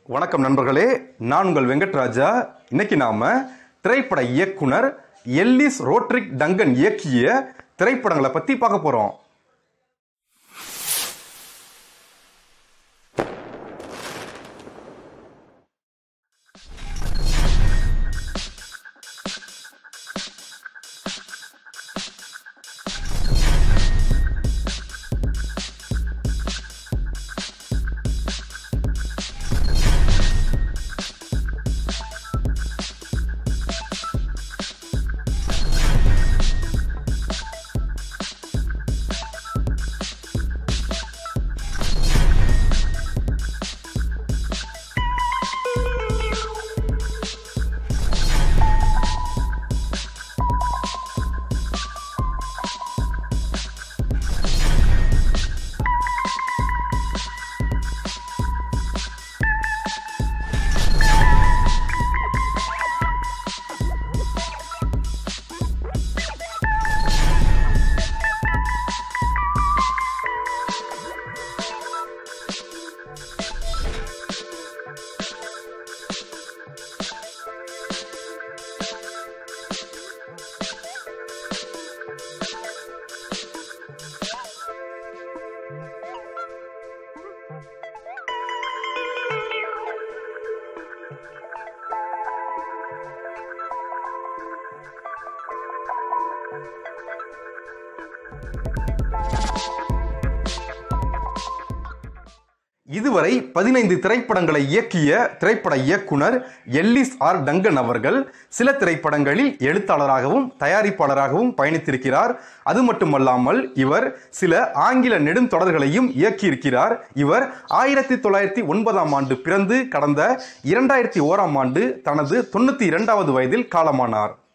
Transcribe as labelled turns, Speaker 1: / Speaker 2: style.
Speaker 1: வணக்கம் நண்பர்களே நான் உங்கள் வெங்கட்ராஜா இன்னைக்கு நாம திரைப்பட இயக்குனர் எல்லிஸ் ரோட்ரிக் டங்கன் இயக்கிய திரைப்படங்களை பத்தி பார்க்க போறோம் இதுவரை பதினைந்து திரைப்படங்களை இயக்கிய திரைப்பட இயக்குனர் எல்லிஸ் ஆர் டங்கன் அவர்கள் சில திரைப்படங்களில் எழுத்தாளராகவும் தயாரிப்பாளராகவும் பயணித்திருக்கிறார் அது மட்டுமல்லாமல் இவர் சில ஆங்கில நெடுந்தொடர்களையும் இயக்கியிருக்கிறார் இவர் ஆயிரத்தி தொள்ளாயிரத்தி ஒன்பதாம் ஆண்டு பிறந்து கடந்த இரண்டாயிரத்தி ஓராம் ஆண்டு தனது தொண்ணூத்தி இரண்டாவது வயதில் காலமானார்